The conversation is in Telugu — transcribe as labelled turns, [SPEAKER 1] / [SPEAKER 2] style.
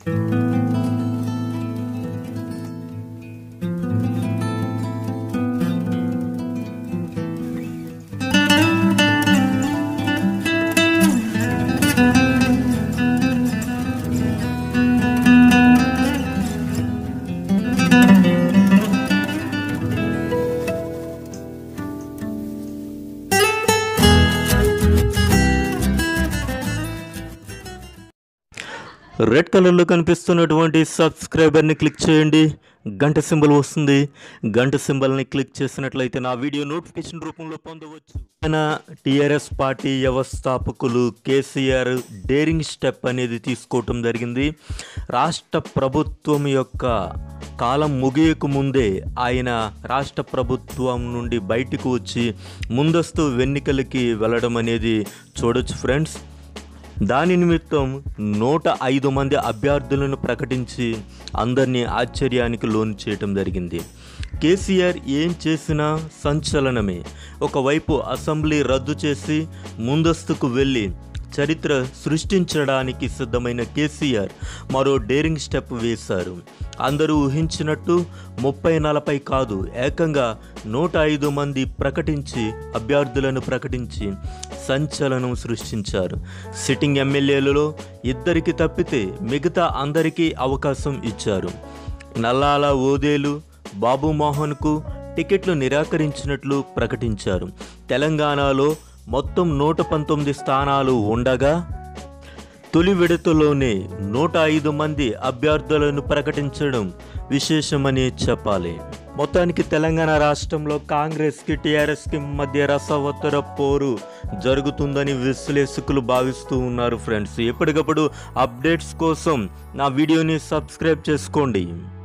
[SPEAKER 1] రెడ్ కలర్లో కనిపిస్తున్నటువంటి సబ్స్క్రైబర్ని క్లిక్ చేయండి గంట సింబల్ వస్తుంది గంట సింబల్ని క్లిక్ చేసినట్లయితే నా వీడియో నోటిఫికేషన్ రూపంలో పొందవచ్చు ఆయన టీఆర్ఎస్ పార్టీ వ్యవస్థాపకులు కేసీఆర్ డేరింగ్ స్టెప్ అనేది తీసుకోవటం జరిగింది రాష్ట్ర ప్రభుత్వం యొక్క కాలం ముగియక ముందే ఆయన రాష్ట్ర ప్రభుత్వం నుండి బయటకు వచ్చి ముందస్తు ఎన్నికలకి వెళ్ళడం అనేది చూడొచ్చు ఫ్రెండ్స్ దాని నిమిత్తం నూట ఐదు మంది అభ్యర్థులను ప్రకటించి అందరినీ ఆశ్చర్యానికి లోను చేయటం జరిగింది కేసీఆర్ ఏం చేసినా సంచలనమే ఒకవైపు అసెంబ్లీ రద్దు చేసి ముందస్తుకు వెళ్ళి చరిత్ర సృష్టించడానికి సిద్ధమైన కేసీఆర్ మరో డేరింగ్ స్టెప్ వేశారు అందరూ ఊహించినట్టు ముప్పై నలభై కాదు ఏకంగా నూట ఐదు మంది ప్రకటించి అభ్యర్థులను ప్రకటించి సంచలనం సృష్టించారు సిట్టింగ్ ఎమ్మెల్యేలలో ఇద్దరికి తప్పితే మిగతా అందరికీ అవకాశం ఇచ్చారు నల్లాల ఓదేలు బాబు మోహన్కు టికెట్లు నిరాకరించినట్లు ప్రకటించారు తెలంగాణలో మొత్తం నూట పంతొమ్మిది స్థానాలు ఉండగా తొలి విడతలోనే నూట ఐదు మంది అభ్యర్థులను ప్రకటించడం విశేషమని చెప్పాలి మొత్తానికి తెలంగాణ రాష్ట్రంలో కాంగ్రెస్కి టీఆర్ఎస్కి మధ్య రసవత్తర పోరు జరుగుతుందని విశ్లేషకులు భావిస్తూ ఉన్నారు ఫ్రెండ్స్ ఎప్పటికప్పుడు అప్డేట్స్ కోసం నా వీడియోని సబ్స్క్రైబ్ చేసుకోండి